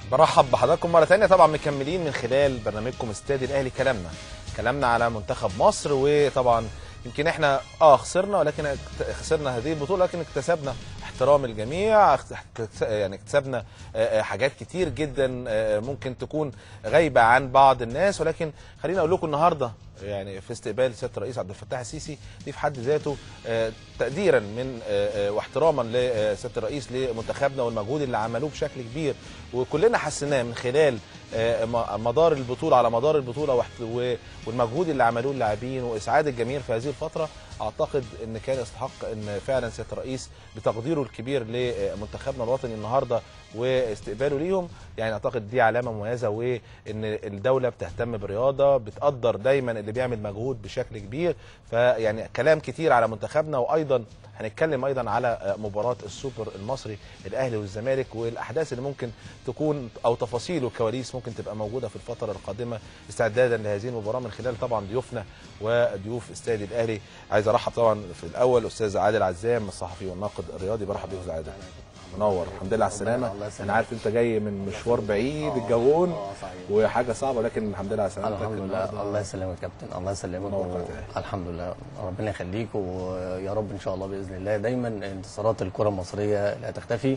برحب بحضراتكم مره ثانيه طبعا مكملين من خلال برنامجكم استاد الاهلي كلامنا كلامنا على منتخب مصر وطبعا يمكن احنا اه خسرنا ولكن اكت- خسرنا هذه البطوله لكن اكتسبنا احترام الجميع اكت- اكت- يعني اكتسبنا آه، آه، حاجات كتير جدا آه، ممكن تكون غايبه عن بعض الناس ولكن خليني اقول لكم النهارده يعني في استقبال سياده الرئيس عبد الفتاح السيسي دي في حد ذاته آه، تقديرا من آه، آه، واحتراما لسياده الرئيس لمنتخبنا والمجهود اللي عملوه بشكل كبير وكلنا حسيناه من خلال آه، م- مدار البطوله على مدار البطوله واحت- و- والمجهود اللي عملوه اللاعبين واسعاد الجماهير في هذه الفتره اعتقد ان كان يستحق ان فعلا سياده الرئيس بتقديره الكبير لمنتخبنا الوطني النهارده واستقباله ليهم يعني اعتقد دي علامه مميزه وان الدوله بتهتم بالرياضه بتقدر دايما اللي بيعمل مجهود بشكل كبير فيعني كلام كتير على منتخبنا وايضا هنتكلم ايضا على مباراه السوبر المصري الاهلي والزمالك والاحداث اللي ممكن تكون او تفاصيل وكواليس ممكن تبقى موجوده في الفتره القادمه استعدادا لهذه المباراه من خلال طبعا ضيوفنا وضيوف استاد الاهلي عايز ارحب طبعا في الاول استاذ عادل عزام الصحفي والناقد الرياضي برحب بيك يا أستاذ عادل منور الحمد لله على السلامه الله يسلمك. انا عارف انت جاي من مشوار بعيد الجون اه صحيح وحاجه صعبه لكن الحمد لله على سلامتك الحمد لله النهاردة. الله يسلمك يا كابتن الله يسلمك منور و... قناة الأهلي. الحمد لله ربنا يخليك ويا رب ان شاء الله باذن الله دايما انتصارات الكره المصريه لا تختفي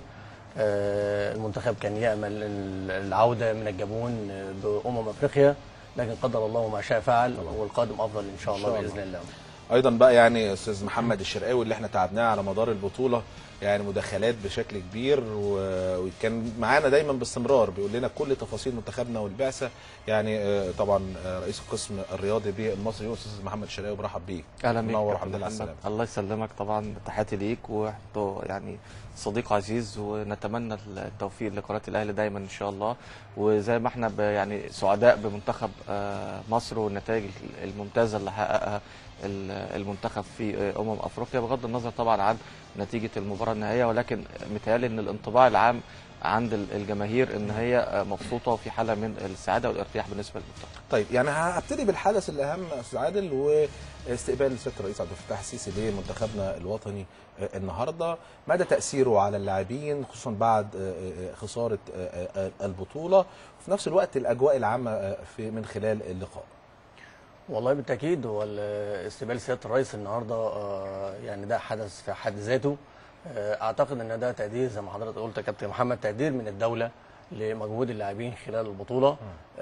آه، المنتخب كان يامل ال- العوده من الجابون بامم افريقيا لكن قدر الله ما شاء فعل والقادم افضل ان شاء الله شاء الله. باذن الله ايضا بقى يعني استاذ محمد الشرقاوي اللي احنا تعبناه على مدار البطوله يعني مداخلات بشكل كبير و- وكان معانا دايما باستمرار بيقول لنا كل تفاصيل منتخبنا والبعثه يعني آه، طبعا آه، رئيس القسم الرياضي بالمصري استاذ محمد الشرقاوي برحب بيك اهلا بيك منور كابتن الحمد لله على محمد. السلامه الله يسلمك طبعا تحياتي ليك وانت يعني صديق عزيز ونتمنى التوفيق لقناه الاهلي دايما ان شاء الله وزي ما احنا ب- يعني سعداء بمنتخب آه، مصر والنتائج الممتازه اللي حققها ال- المنتخب في آه، امم افريقيا بغض النظر طبعا عن نتيجه المباراه النهائيه ولكن متهيألي ان الانطباع العام عند ال- الجماهير ان هي آه، مبسوطه وفي حاله من السعاده والارتياح بالنسبه للمنتخب طيب يعني هبتدي بالحدث الاهم يا استاذ عادل واستقبال سياده الرئيس عبد الفتاح السيسي لمنتخبنا الوطني آه، النهارده مدى تاثيره على اللاعبين خصوصا بعد آه، آه، خساره آه، آه، البطوله وفي نفس الوقت الاجواء العامه آه، في من خلال اللقاء والله بالتاكيد هو ال- استقبال سياده الرئيس النهارده آه، يعني ده حدث في حد ذاته آه، اعتقد ان ده تقدير زي ما حضرتك قلت يا كابتن محمد تقدير من الدوله لمجهود اللاعبين خلال البطوله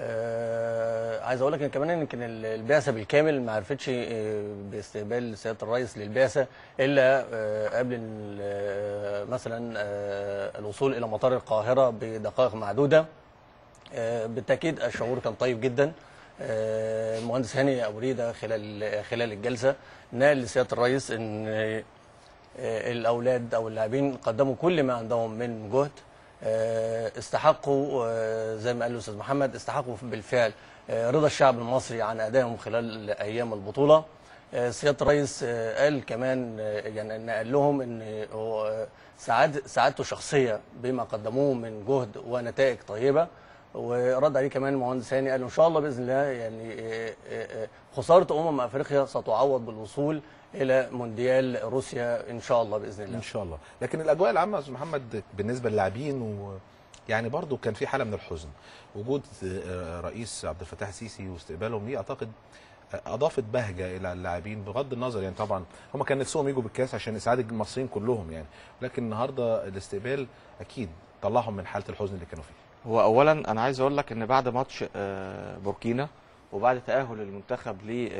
آه عايز اقول لك ان كمان يمكن ال- البعثه بالكامل ما عرفتش آه، باستقبال سياده الرئيس للبعثه الا آه قبل ال- آه، مثلا آه الوصول الى مطار القاهره بدقائق معدوده آه، بالتاكيد الشعور كان طيب جدا آه، المهندس هاني ابو ريده خلال خلال الجلسه نقل لسياده الرئيس ان آه، الاولاد او اللاعبين قدموا كل ما عندهم من جهد آه، استحقوا آه، زي ما قال الاستاذ محمد استحقوا بالفعل آه، رضا الشعب المصري عن ادائهم خلال ايام البطوله آه، سياده الرئيس آه، قال كمان آه، يعني نقل لهم ان هو آه، سعاد سعادته الشخصيه بما قدموه من جهد ونتائج طيبه ورد عليه كمان المهندس هاني قال ان شاء الله باذن الله يعني آه، آه، آه، خساره امم افريقيا ستعوض بالوصول الى مونديال روسيا ان شاء الله باذن الله ان شاء الله لكن الاجواء العامه يا استاذ محمد بالنسبه للاعبين و يعني برضو كان في حاله من الحزن وجود آه، رئيس عبد الفتاح السيسي واستقبالهم ليه اعتقد آه، اضافت بهجه الى اللاعبين بغض النظر يعني طبعا هم كان نفسهم يجوا بالكاس عشان اسعاد المصريين كلهم يعني لكن النهارده الاستقبال اكيد طلعهم من حاله الحزن اللي كانوا فيه هو اولا انا عايز اقول لك ان بعد ماتش آه، بوركينا وبعد تاهل المنتخب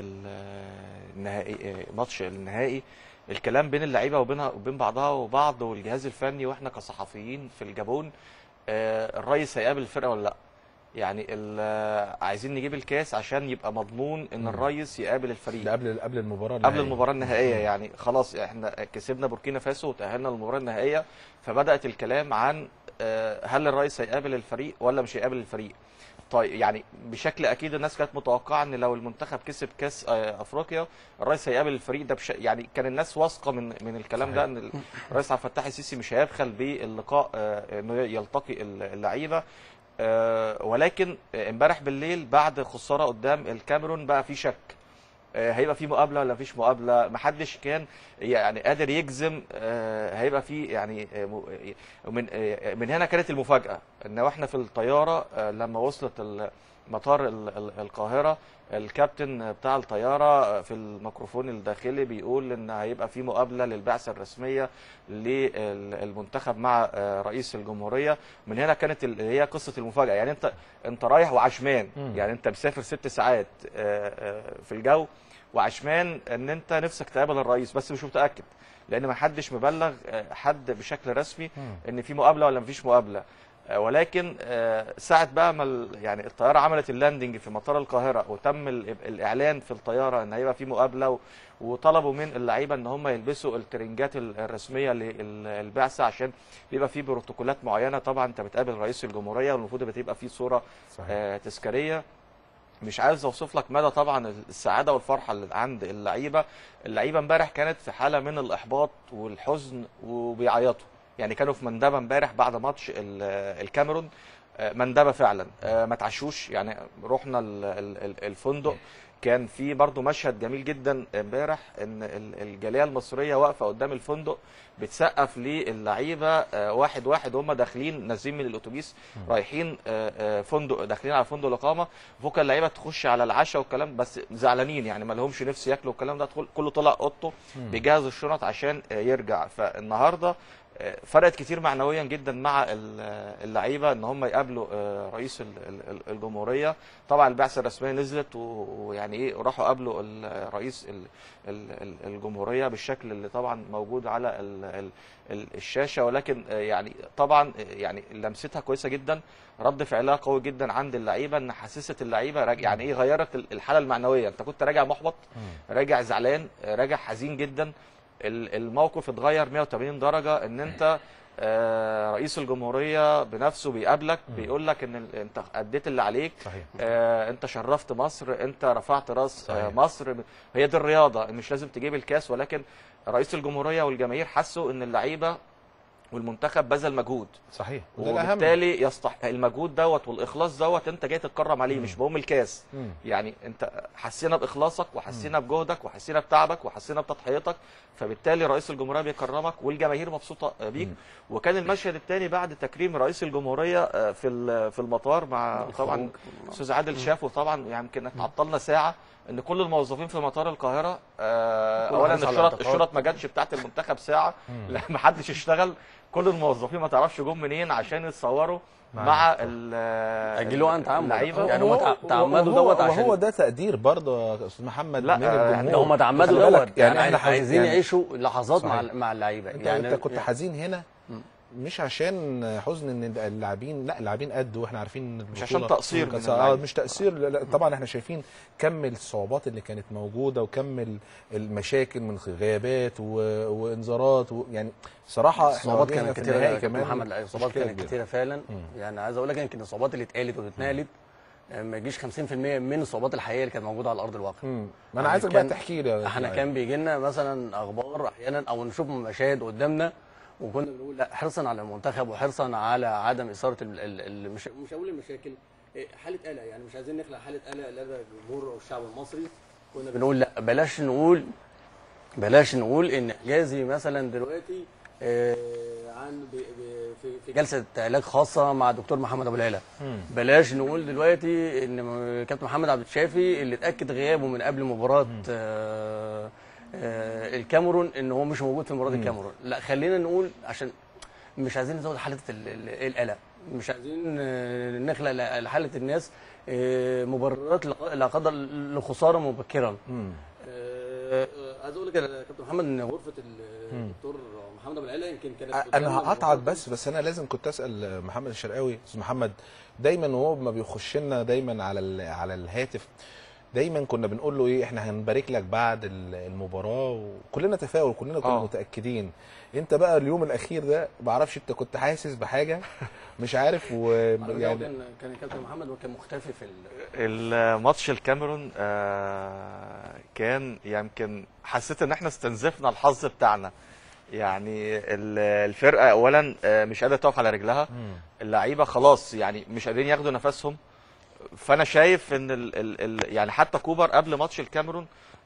للنهائي ماتش النهائي الكلام بين اللعيبه وبينها وبين بعضها وبعض والجهاز الفني واحنا كصحفيين في الجابون آه، الرئيس هيقابل الفرقه ولا لا يعني ال- آه، عايزين نجيب الكاس عشان يبقى مضمون ان مم. الرئيس يقابل الفريق ده قبل قبل المباراه قبل النهائية. المباراه النهائيه يعني خلاص احنا كسبنا بوركينا فاسو وتاهلنا للمباراه النهائيه فبدات الكلام عن آه، هل الرئيس هيقابل الفريق ولا مش هيقابل الفريق طيب يعني بشكل اكيد الناس كانت متوقعه ان لو المنتخب كسب كاس آه، افريقيا الرئيس هيقابل الفريق ده بش... يعني كان الناس واثقه من من الكلام صحيح. ده ان الرئيس عبد الفتاح السيسي مش هيبخل باللقاء آه، انه يلتقي اللعيبه آه، ولكن آه، امبارح بالليل بعد خساره قدام الكاميرون بقى في شك آه، هيبقى في مقابله ولا مفيش مقابله محدش كان يعني قادر يجزم آه، هيبقى في يعني آه، م- من آه، من هنا كانت المفاجاه ان واحنا في الطياره آه، لما وصلت ال- مطار ال- ال- القاهره الكابتن بتاع الطياره آه، في الميكروفون الداخلي بيقول ان هيبقى في مقابله للبعثه الرسميه للمنتخب مع آه، رئيس الجمهوريه من هنا كانت ال- هي قصه المفاجاه يعني انت انت رايح وعشمان مم. يعني انت مسافر ست ساعات آه، آه، في الجو وعشمان ان انت نفسك تقابل الرئيس بس مش متاكد لان ما حدش مبلغ آه، حد بشكل رسمي ان في مقابله ولا مفيش مقابله آه، ولكن آه، ساعه بقى ما ال- يعني الطياره عملت اللاندنج في مطار القاهره وتم ال- الاعلان في الطياره ان هيبقى في مقابله و- وطلبوا من اللعيبه ان هم يلبسوا الترنجات ال- الرسميه للبعثه عشان بيبقى في بروتوكولات معينه طبعا انت بتقابل رئيس الجمهوريه والمفروض بتبقى في صوره صحيح آه، تذكاريه مش عايز اوصف لك مدى طبعا السعاده والفرحه اللي عند اللعيبه اللعيبه امبارح كانت في حاله من الاحباط والحزن وبيعيطوا يعني كانوا في مندبه امبارح بعد ماتش ال- الكاميرون آه، مندبه فعلا آه، ما تعشوش يعني رحنا ال- ال- ال- الفندق كان في برضو مشهد جميل جدا امبارح ان ال- الجاليه المصريه واقفه قدام الفندق بتسقف للعيبه آه، واحد واحد وهم داخلين نازلين من الاتوبيس رايحين آه، آه، فندق داخلين على فندق الاقامه فوق اللعيبه تخش على العشاء والكلام بس زعلانين يعني ما لهمش نفس ياكلوا الكلام ده كل- كله طلع اوضته بيجهز الشنط عشان آه، يرجع فالنهارده آه، فرقت كتير معنويا جدا مع ال- آه، اللعيبه ان هم يقابلوا آه، رئيس ال- ال- ال- الجمهوريه طبعا البعثه الرسميه نزلت و- ويعني ايه راحوا قابلوا ال- رئيس ال- ال- ال- الجمهوريه بالشكل اللي طبعا موجود على ال- ال- ال- الشاشه ولكن آه، يعني طبعا آه، يعني لمستها كويسه جدا رد فعلها قوي جدا عند اللعيبه ان حسست اللعيبه راج- يعني ايه غيرت ال- الحاله المعنويه انت كنت راجع محبط راجع زعلان آه، راجع حزين جدا ال- الموقف اتغير 180 درجه ان انت آه، رئيس الجمهوريه بنفسه بيقابلك بيقول لك ان ال- انت اديت اللي عليك صحيح آه، انت شرفت مصر انت رفعت راس آه، صحيح. مصر هي دي الرياضه مش لازم تجيب الكاس ولكن رئيس الجمهوريه والجماهير حسوا ان اللعيبه والمنتخب بذل مجهود صحيح وده الاهم وبالتالي يستحق المجهود دوت والاخلاص دوت انت جاي تتكرم عليه مش بقوم الكاس مم. يعني انت حسينا باخلاصك وحسينا بجهدك وحسينا بتعبك وحسينا بتضحيتك فبالتالي رئيس الجمهوريه بيكرمك والجماهير مبسوطه بيك وكان المشهد الثاني بعد تكريم رئيس الجمهوريه آه، في ال- في المطار مع طبعا استاذ عادل شافه طبعا يعني يمكن اتعطلنا ساعه ان كل الموظفين في مطار القاهره آه، كل اولا حريص على الشرط الاعتقاد. الشرط ما جاتش بتاعت المنتخب ساعه لا ما حدش اشتغل كل الموظفين ما تعرفش جم منين عشان يتصوروا مع مع ال- أجلوه عن تعمد. اللعيبه يعني هم تع- تعمدوا وهو- دوت عشان- وهو ده تقدير برضه يا استاذ محمد لا، من آه، الجمهور ده هم تعمدوا خلي بالك، دوت يعني, احنا احنا عايزين يعني يعيشوا لحظات مع صحيح. مع اللعيبه انت يعني انت كنت حزين هنا مش عشان حزن ان اللاعبين لا اللاعبين قد واحنا عارفين ان مش عشان البطولة- تقصير من كاس- آه، اللعيبة. مش تقصير لا لا، طبعا احنا شايفين كم الصعوبات اللي كانت موجوده وكم ال- المشاكل من غيابات و- وانذارات و- يعني صراحه احنا الصعوبات واجهنا كانت في كتيره النهائي يا كابتن كمان محمد لا، الصعوبات مشكلة كانت كبيرة. كتيره فعلا يعني عايز اقول لك يمكن الصعوبات اللي اتقالت واتنقلت آه، ما يجيش 50% من الصعوبات الحقيقيه اللي كانت موجوده على ارض الواقع مم. ما انا يعني عايزك بقى كان- تحكي لي يا احنا إسماعيل. كان بيجي لنا مثلا اخبار احيانا او نشوف مشاهد قدامنا وكنا بنقول لا حرصا على المنتخب وحرصا على عدم اثاره ال ال ال مش مش هقول المشاكل إيه، حاله قلق يعني مش عايزين نخلق حاله قلق لدى الجمهور او الشعب المصري كنا بنقول لا بلاش نقول بلاش نقول ان حجازي مثلا دلوقتي آه، عن ب- ب- في- في جلسه علاج خاصه مع دكتور محمد ابو العلا بلاش نقول دلوقتي ان م- كابتن محمد عبد الشافي اللي اتاكد غيابه من قبل مباراه آه، آه، الكاميرون ان هو مش موجود في مباراه الكاميرون لا خلينا نقول عشان مش عايزين نزود حاله ال- ال- القلق مش عايزين آه، نخلق ل- لحاله الناس آه، مبررات لا- لا قدر لخساره مبكرا مم. آه، آه، عايز اقول لك يا كابتن محمد ان غرفه الدكتور محمد ابو العلا يمكن كانت انا قدامنا هقطعك مباراة- بس بس انا لازم كنت اسال محمد الشرقاوي استاذ محمد دايما وهو ما بيخش لنا دايما على ال- على الهاتف دايما كنا بنقول له ايه احنا هنبارك لك بعد ال- المباراه وكلنا تفاؤل كلنا كنا آه. متاكدين انت بقى اليوم الاخير ده ما اعرفش انت كنت حاسس بحاجه مش عارف يعني ويعني كان كان كابتن محمد وكان مختفي في ال... الماتش الكاميرون آه، كان يمكن حسيت ان احنا استنزفنا الحظ بتاعنا يعني ال- الفرقه اولا آه، مش قادره تقف على رجلها اللعيبه خلاص يعني مش قادرين ياخدوا نفسهم فانا شايف ان ال ال ال يعني حتى كوبر قبل ماتش الكاميرون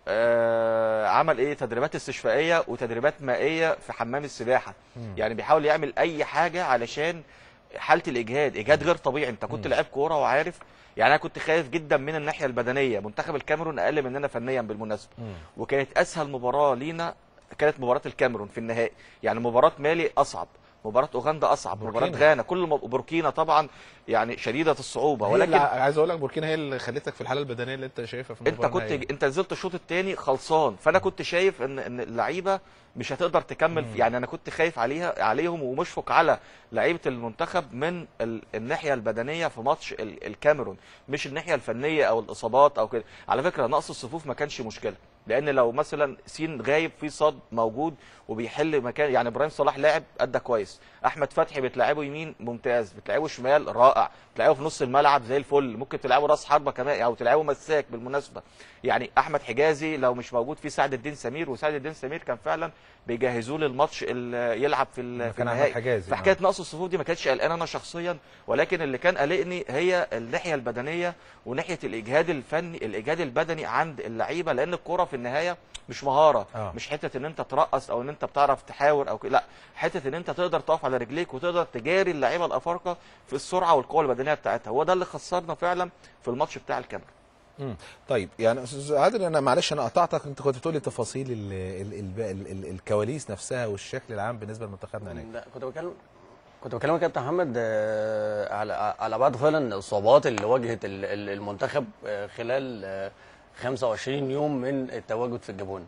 آه عمل ايه تدريبات استشفائيه وتدريبات مائيه في حمام السباحه يعني بيحاول يعمل اي حاجه علشان حاله الاجهاد اجهاد غير طبيعي انت كنت لاعب كوره وعارف يعني انا كنت خايف جدا من الناحيه البدنيه منتخب الكاميرون اقل مننا فنيا بالمناسبه وكانت اسهل مباراه لينا كانت مباراه الكاميرون في النهائي يعني مباراه مالي اصعب مباراه اوغندا اصعب بوركينا. مباراه غانا كل مب... بوركينا طبعا يعني شديده الصعوبه ولكن ولكن عايز اقول لك بوركينا هي اللي خلتك في الحاله البدنيه اللي انت شايفها في انت المباراه كنت النهائية. انت نزلت الشوط الثاني خلصان فانا كنت شايف ان ان اللعيبه مش هتقدر تكمل في يعني انا كنت خايف عليها عليهم ومشفق على لعيبه المنتخب من ال... الناحيه البدنيه في ماتش ال... الكاميرون مش الناحيه الفنيه او الاصابات او كده على فكره نقص الصفوف ما كانش مشكله لان لو مثلا سين غايب في صاد موجود وبيحل مكان يعني ابراهيم صلاح لاعب ادى كويس احمد فتحي بتلعبه يمين ممتاز بتلعبه شمال رائع بتلعبه في نص الملعب زي الفل ممكن تلعبه راس حربه كمان او تلعبه مساك بالمناسبه يعني احمد حجازي لو مش موجود في سعد الدين سمير وسعد الدين سمير كان فعلا بيجهزوه للماتش ال- يلعب في ال- في كان أحمد النهائي حجازي، فحكايه نقص الصفوف دي ما كانتش قلقان انا شخصيا ولكن اللي كان قلقني هي الناحيه البدنيه وناحيه الاجهاد الفني الاجهاد البدني عند اللعيبه لان الكوره في النهايه مش مهاره آه. مش حته ان انت ترقص او ان انت بتعرف تحاور او كده لا حته ان انت تقدر تقف على رجليك وتقدر تجاري اللعيبه الافارقه في السرعه والقوه البدنيه بتاعتها هو ده اللي خسرنا فعلا في الماتش بتاع الكاميرون مم. طيب يعني استاذ عادل انا معلش انا قطعتك انت كنت بتقولي تفاصيل ال ال ال ال ال الكواليس نفسها والشكل العام بالنسبه لمنتخبنا هناك لا كنت بتكلم كنت بكلمك يا كابتن محمد آه، على على بعض فعلا الاصابات اللي واجهت ال- ال- المنتخب آه، خلال آه، 25 يوم من التواجد في الجابون.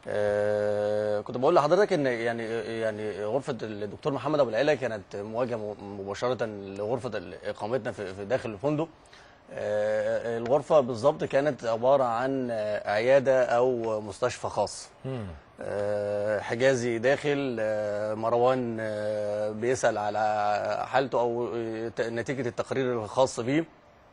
آه، كنت بقول لحضرتك ان يعني يعني غرفه الدكتور محمد ابو العلا كانت مواجهه م- مباشره لغرفه ال- اقامتنا في في داخل الفندق. آه، الغرفه بالظبط كانت عباره عن آه، عياده او مستشفى خاص. آه، حجازي داخل آه، مروان آه، بيسأل على حالته أو آه، ت- نتيجة التقرير الخاص بيه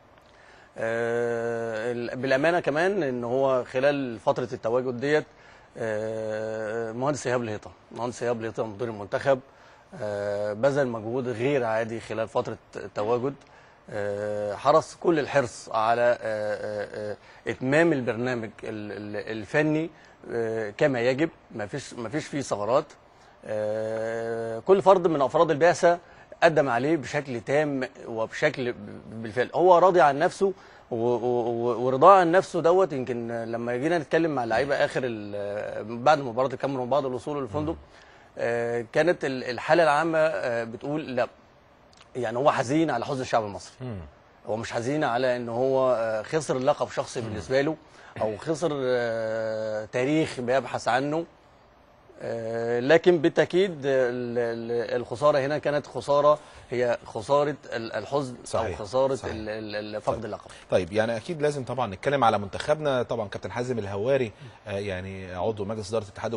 آه، ال- بالأمانة كمان إن هو خلال فترة التواجد ديت آه، مهندس إيهاب الهيطة مهندس إيهاب الهيطة مدير المنتخب آه، بذل مجهود غير عادي خلال فترة التواجد آه، حرص كل الحرص على آه، آه، آه، اتمام البرنامج ال- ال- الفني آه، كما يجب ما فيش ما فيش فيه ثغرات آه، كل فرد من افراد البعثه قدم عليه بشكل تام وبشكل بالفعل هو راضي عن نفسه و- و- و- ورضاه عن نفسه دوت يمكن لما جينا نتكلم مع اللعيبه اخر ال- بعد مباراه الكاميرون بعد الوصول للفندق آه، كانت ال- الحاله العامه آه، بتقول لا يعني هو حزين على حزن الشعب المصري هو مش حزين على ان هو آه، خسر لقب شخصي بالنسبه له او خسر آه، تاريخ بيبحث عنه آه، لكن بالتاكيد ال- ال- الخساره هنا كانت خساره هي خساره ال- الحزن او صحيح، خساره صحيح. ال- ال- ال- فقد اللقب طيب يعني اكيد لازم طبعا نتكلم على منتخبنا طبعا كابتن حازم الهواري آه، يعني عضو مجلس اداره اتحاد